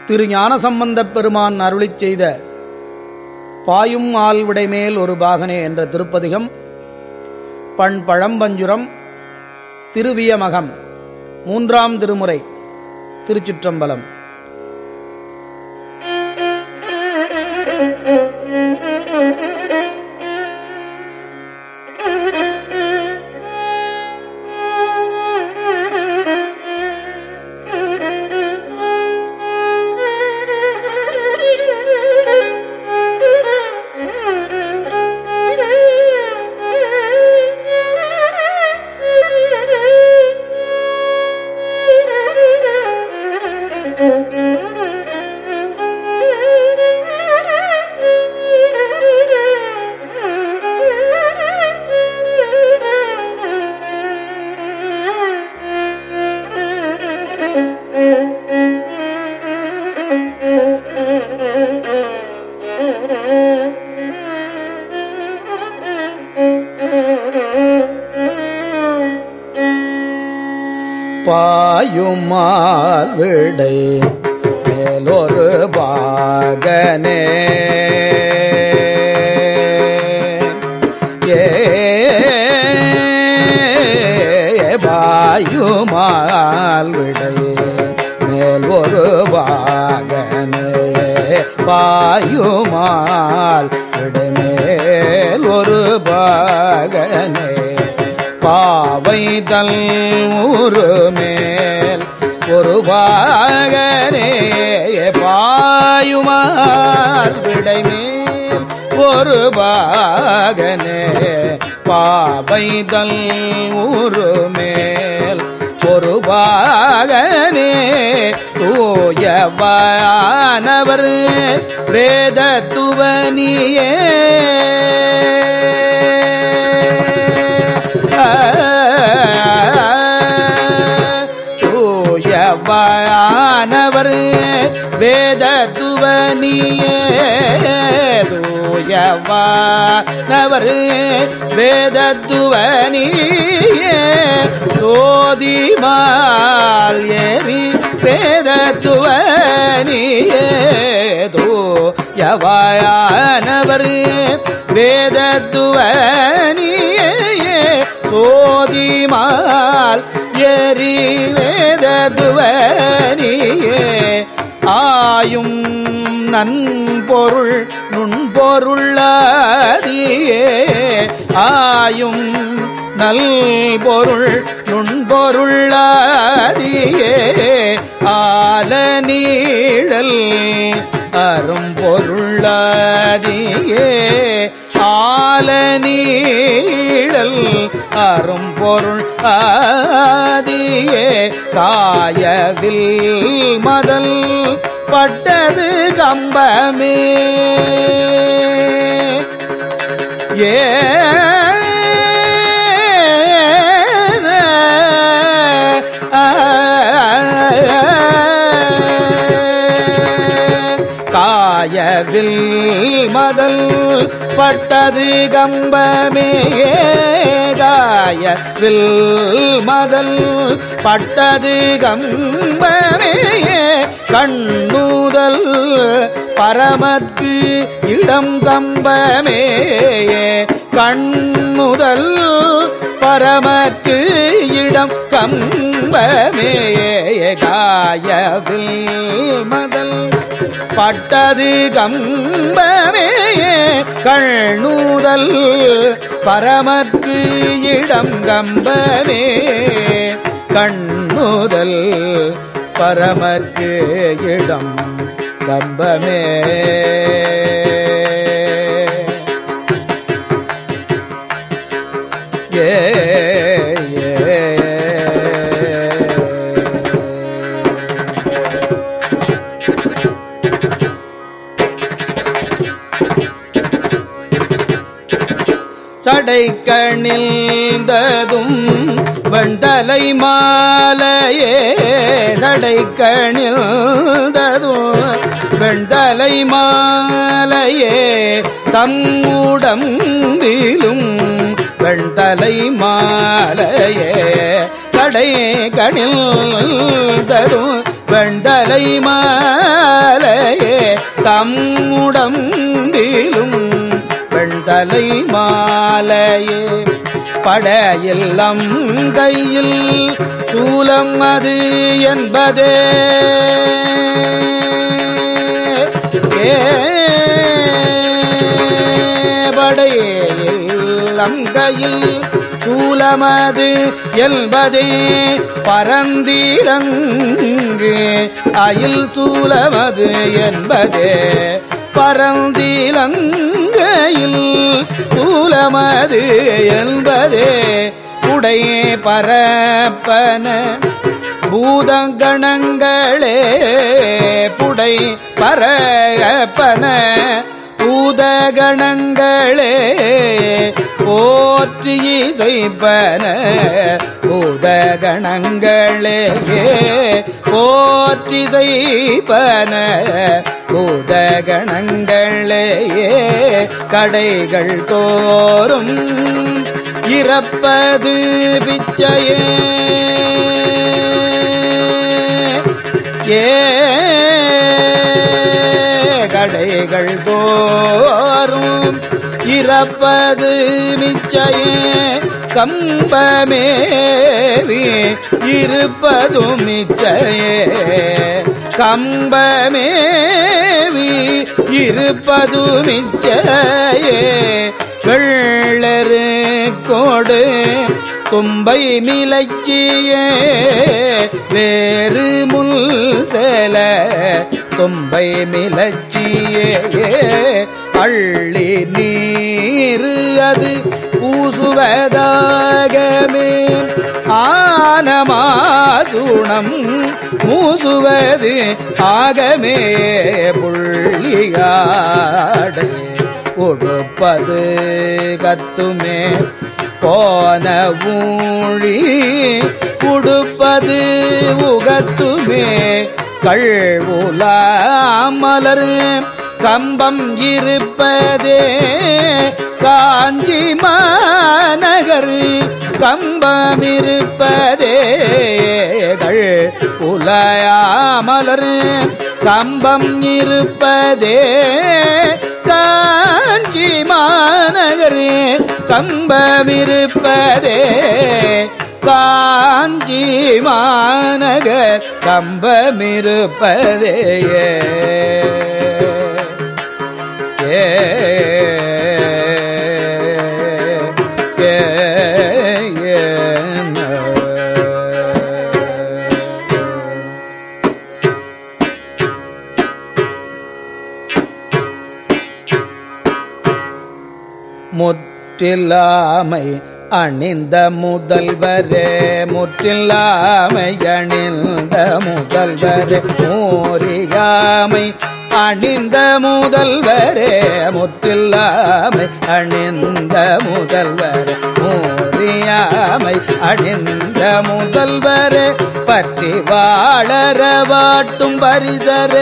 திரு ஞானசம்பந்தப் பெருமான் அருளிச் செய்த பாயும் ஆழ்விடைமேல் ஒரு பாகனே என்ற திருப்பதிகம் பண் பழம்பஞ்சுரம் திருவியமகம் மூன்றாம் திருமுறை திருச்சிற்றம்பலம் பாயுமால் விடை மேலொரு பாகனே ஏ பாயுமால் விடை மேல் ஒரு பாகனே பாயுமால் விடை மேல் ஒரு பாகனே பாவைதல் ஊரு மேல் ஒரு பாகனே பாயுமால் விடை மேல் ஒரு பாகனே பாவைதல் ஊரு மேல் ஒரு பாகனே தூயவானவர் வேத துவனியே தூயவானவர் வேத துவனியே தூயவானவர் வேத துவனியே சோதிமால் ஏறி வேத துவனியே தூயவானவர் வேத துவனியே சோதிமால் எரி வேததுவனியே ஆயும் நன்பொருள் நுண்பொருளாதியே ஆயும் நல்பொருள் நுண்பொருளாதியே ஆல நீழல் அரும்பொருளாதியே ஆல நீழல் அரும்பொருள் ஆதியே காயவில் மதல் பட்டது கம்பமே ஏ காயவில் மதல் பட்டது கம்பமே காயவில் மதல் பட்டது கம்பமே கண்ணுதல் பரமற்கு இடம் கம்பமே கண்ணுதல் பரமற்கு இடம் கம்பமே காயவில் மதல் பட்டது கம்பமே கண்ணுதல் பரமற்கு இடம் கம்பமே கண்ணுதல் பரமற்கு இடம் கம்பமே ஏ சடை கணிந்ததும் வண்டலை மாலையே சடை கணிந்ததும் வெண்டலை மாலையே தம்முடம்பிலும் வெண்தலை மாலையே சடை கணிந்ததும் வெண்டலை மாலையே தம்முடம்பிலும் வெண்டலை மாலையே படையில் கையில் சூலம் அது என்பதே ஏ படையில் அங்கையில் சூலமது என்பதே பரந்திலங்கு அயில் சூலமது என்பதே பரந்திலங்கையில் சூலமது என்பதே உடையே பரப்பன பூதங்கணங்களே புடை பரப்பன பூதகணங்களே போற்றி இசைப்பன பூதகணங்களே போற்றி செய்ப்பன பூதகணங்களே கடைகள் தோறும் இறப்பது பிச்சையே ஏ கடைகள் தோறும் இறப்பது மிச்சையே கம்பமேவி இருப்பதும் மிச்சையே கம்பமேவி இருப்பது மிச்சையே வெள்ளரு கோடு தும்பை மிளைச்சியே வேறு முள் சேல தும்பை மிளச்சியே அள்ளி நீரு அது பூசுவதாகமே ஆனமாசூணம் மூசுவது ஆகமே புள்ளியாடே உடுப்பது கத்துமே போன ஊழி உடுப்பது உகத்துமே கழ்வுலாமலர் கம்பம் இருப்பதே காஞ்சி மாநகர் கம்பம் இருப்பதே உலயாமலர் கம்பம் இருப்பதே காஞ்சி மாநகர் கம்பம் இருப்பதே காஞ்சி மாநகர் கம்பமிருப்பதே ஏ ஏ ஏ முற்றில்லாமை அணிந்த முதல்வரே முற்றில்லாமை அணிந்த முதல்வரே மூரியாமை அணிந்த முதல்வரே முற்றில்லாமை அணிந்த முதல்வரே மூரியாமை அணிந்த முதல்வரே பற்றி வாழற வாட்டும் பரிசரே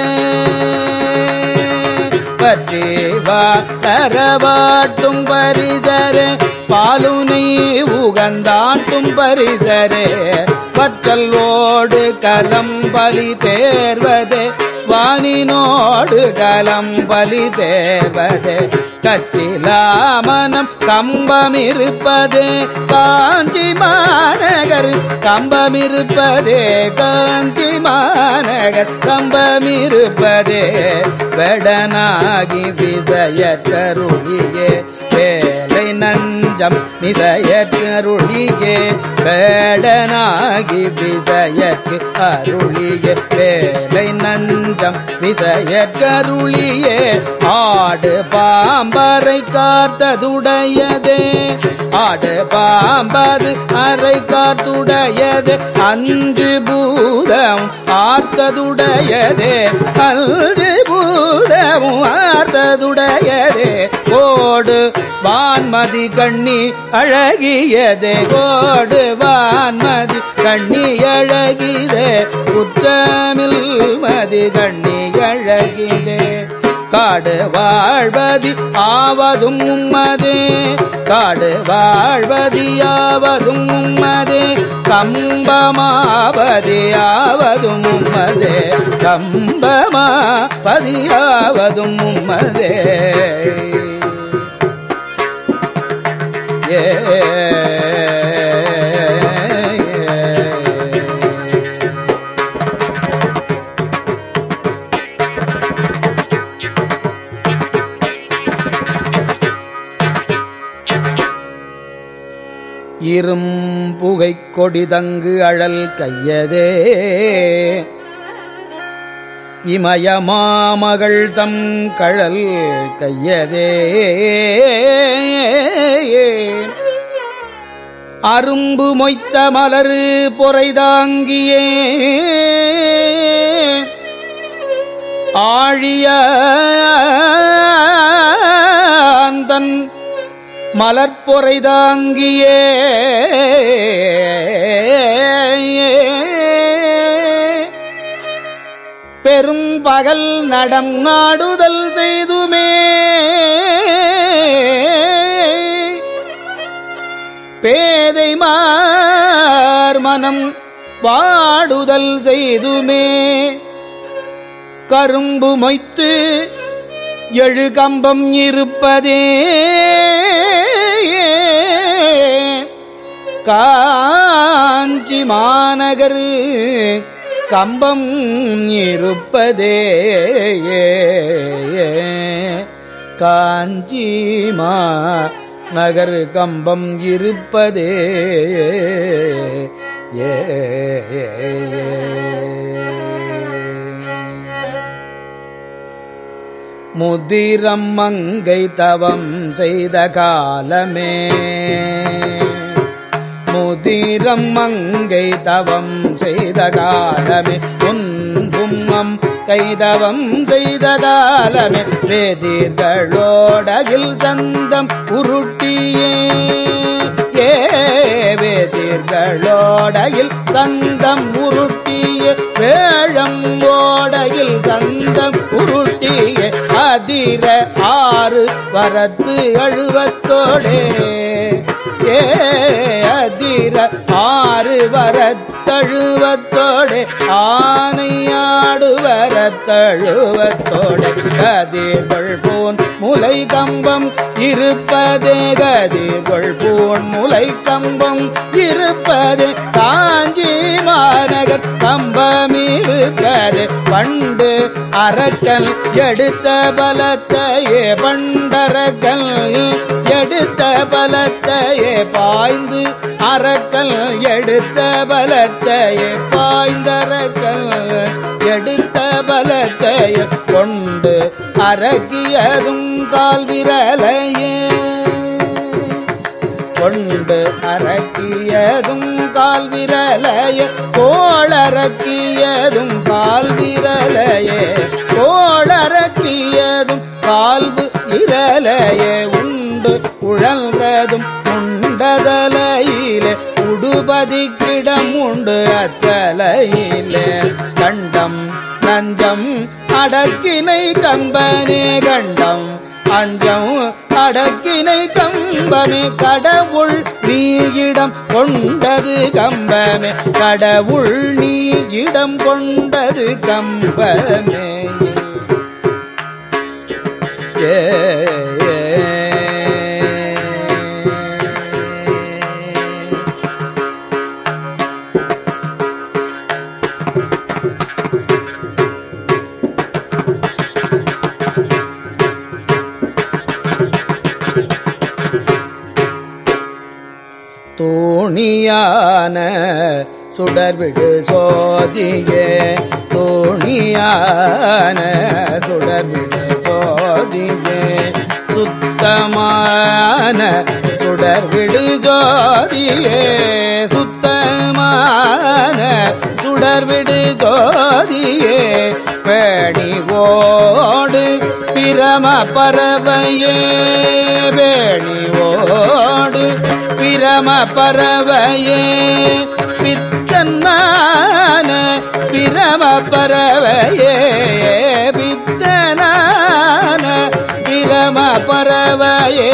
பற்றி வாழறவாட்டும் பரிசரே பாலுனை உகந்தாட்டும் பரிசரே பற்றல்லோடு கலம்பலி தேர்வதே வானினோடு கலம்பலி தேர்வதே கத்திலாமனம் கம்பம் இருப்பதே காஞ்சி மாநகர் கம்பம் இருப்பதே காஞ்சி மாநகர் கம்பம் இருப்பதே வெடனாகி விசையற்கருளியே வேலை நஞ்சம் விசையற்கருளியே வேடனாகி விசையற்கு அருளியே வேலை நஞ்சம் விசையற்கருளியே ஆடு பாம்பரை காத்ததுடையதே ஆடு பாம்பது அரை காத்துடையதே அஞ்சு பூதம் ஆர்த்ததுடையதே அஞ்சு பூதமும் ஆர்த்ததுடையதே கோடு வான்மதி கண்ணி அழகியதே கோடு வான்மதி கண்ணி அழகிதே குற்றமில் மதி கண்ணி அழகிதே காடு வாழ்வதி ஆவதும் உம்மதே காடு வாழ்வதி ஆவதும் உம்மதே கம்பமாவதி ஆவதும் உம்மதே கம்பமா பதியாவதும் உம்மதே ஏ இரும்புகை கொடிதங்கு அழல் கையதே இமயமாமகள் தம் கழல் கையதே அரும்பு மொய்த்த மலரு பொறைதாங்கியே ஆழியந்தன் மலர்பொறைதாங்கியே பெரும் பகல் நடம் நாடுதல் செய்துமே பேதை மார் மனம் பாடுதல் செய்துமே கரும்பு மொய்த்து எழு கம்பம் இருப்பதே காஞ்சி மாநகர் கம்பம் இருப்பதே காஞ்சி மா நகர் கம்பம் இருப்பதே ஏ முதிரம் மங்கை தவம் செய்த காலமே முதிரம் மங்கை தவம் செய்த காலமே துன்பும் கைதவம் செய்த காலமே வேதிர்களோடகில் சந்தம் உருட்டியே ஏ வேதிர்களோடகில் சந்தம் உருட்டிய வேழம் ஓடையில் சந்தம் உருட்டிய அதிர ஆறு வரத்து அழுவத்தோடே ஏ அதிர ஆறு வரத்தழுவத்தோடே ஆனையாடு வரத்தழுவத்தோடே கதிர்கள் போன் முலை கம்பம் இருப்பதே கதிர்கள் போன் முலை கம்பம் இருப்பதே காஞ்சி மாநகர் கம்பம் இருப்பதே பண்டு அரக்கல் எடுத்த பலத்தையே பண்டரக்கல் எடுத்த பலத்தையே பாய்ந்து அரக்கல் எடுத்த பலத்தையே பாய்ந்தரக்கல் எடுத்த பலத்தையே கொண்டு அரக்கியதும் கால் விரலையே கொண்டு அரக்கியதும் கால் விரலைய கோளரக்கியதும் கால் விரலையே கோளரக்கியதும் கால்வு இரலையே உண்டு உழல்றதும் உண்டதலையிலே உடுபதிக்கிடம் உண்டு அத்தலையிலே கண்டம் நஞ்சம் அடக்கினை கம்பனே கண்டம் அஞ்சம் அடக்கினை கம்பமே கடவுள் நீயிடம் கொண்டது கம்பமே கடவுள் நீயிடம் கொண்டது கம்பமே ஏ தோணியான சுடர்விடு சோதியே தோணியான சுடர்விடு சோதியே சுத்தமான சுடர்விடு ஜோதியே சுத்தமான சுடர்விடு ஜோதியே பேணிவோடு பிரம பறவையே பேணிவோடு பிரம பறவையே பித்தனான பிரம பறவையே பித்தனான பறவையே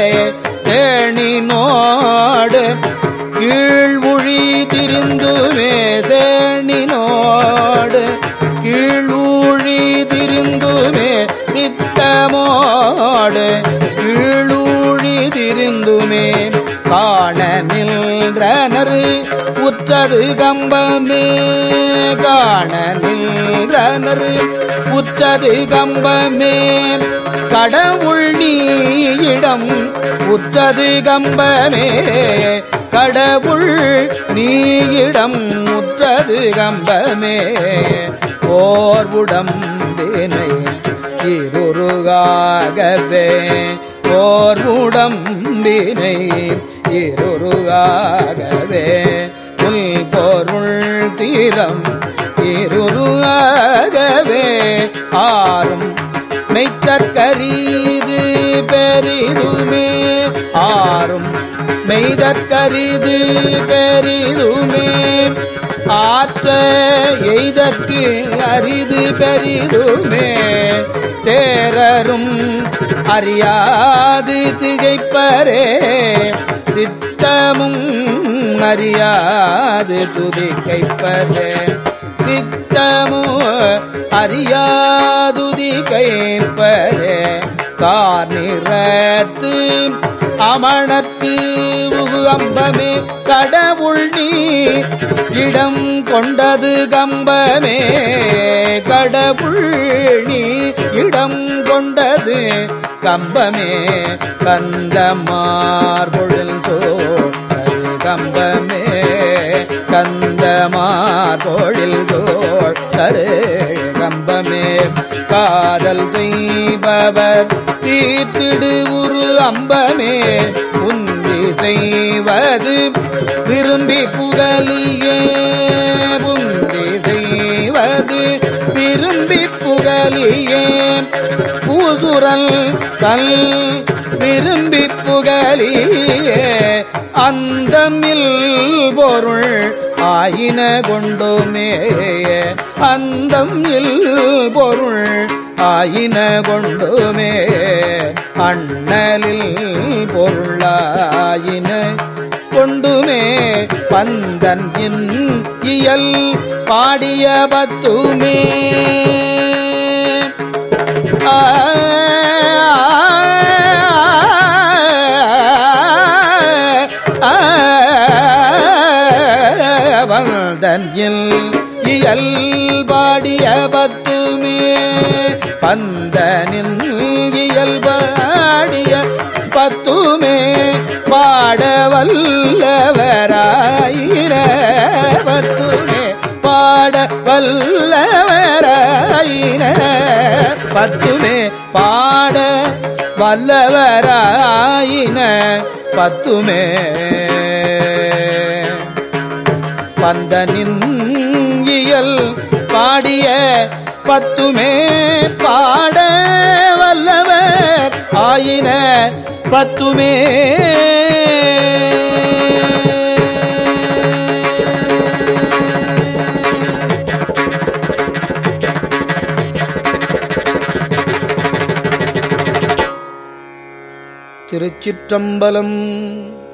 சேணினோடு கீழ் உழி திரிந்துமே சேணினோடு கீழ் ஊழி திரிந்துமே சித்தமோடு கீழூழி திரிந்துமே காண நின்றனர் உற்றது கம்பமே காண நின்றனர் உற்றது கம்பமே கடவுள் நீயிடம் உற்றது கம்பமே கடவுள் நீயிடம் உற்றது கம்பமே ஓர் உடம்பினை இருருகாகவே ஓர் உடம்பினை இருருகாகவே உள் பொருள் தீரம் இருருகாகவே ஆறும் மெய்த்தற்கரீது பெரிதுமே ஆறும் மெய்தற்கரிது பெரிதுமே ஆற்ற எய்தற்கு அரிது பெரிதுமே தேரரும் அறியாது திகைப்பரே சித்தமும் அறியாது துதிக்கைப்பரே சித்தமும் அறியாதுதி கைப்பரே கார்நிறத்து அமணத்து உகு அம்பமே கடவுள் நீ இடம் கொண்டது கம்பமே கடவுள் நீ இடம் கொண்டது கம்பமே கந்தமார்பொழில் சோழ் கம்பமே கந்தமார்பொழில் சோழ் தரு கம்பமே காதல் செய்பவர் தீர்த்திடு உரு அம்பமே உந்தி செய்வது விரும்பி புகலியே புந்தி செய்வது விரும்பி புகலியே பூசுரல் கல் விரும்பி புகலியே அந்தமில் பொருள் ஆயின கொண்டோமே அந்தம் இல் பொருள் ஆயின கொண்டுமே அண்ணலில் பொருளாயின கொண்டுமே பந்தன் இன் இயல் பாடிய பத்துமே ஆ வந்தன் இயல் பாடிய பத்துமே பந்தனின் இயல்பாடிய பத்துமே பாட வல்லவராயிர பத்துமே பாட வல்லவராயின பத்துமே பாட வல்லவராயின பத்துமே பந்தனின் இயல் பாடிய பத்துமே பாட வல்லவர் ஆயின பத்துமே திருச்சிற்றம்பலம்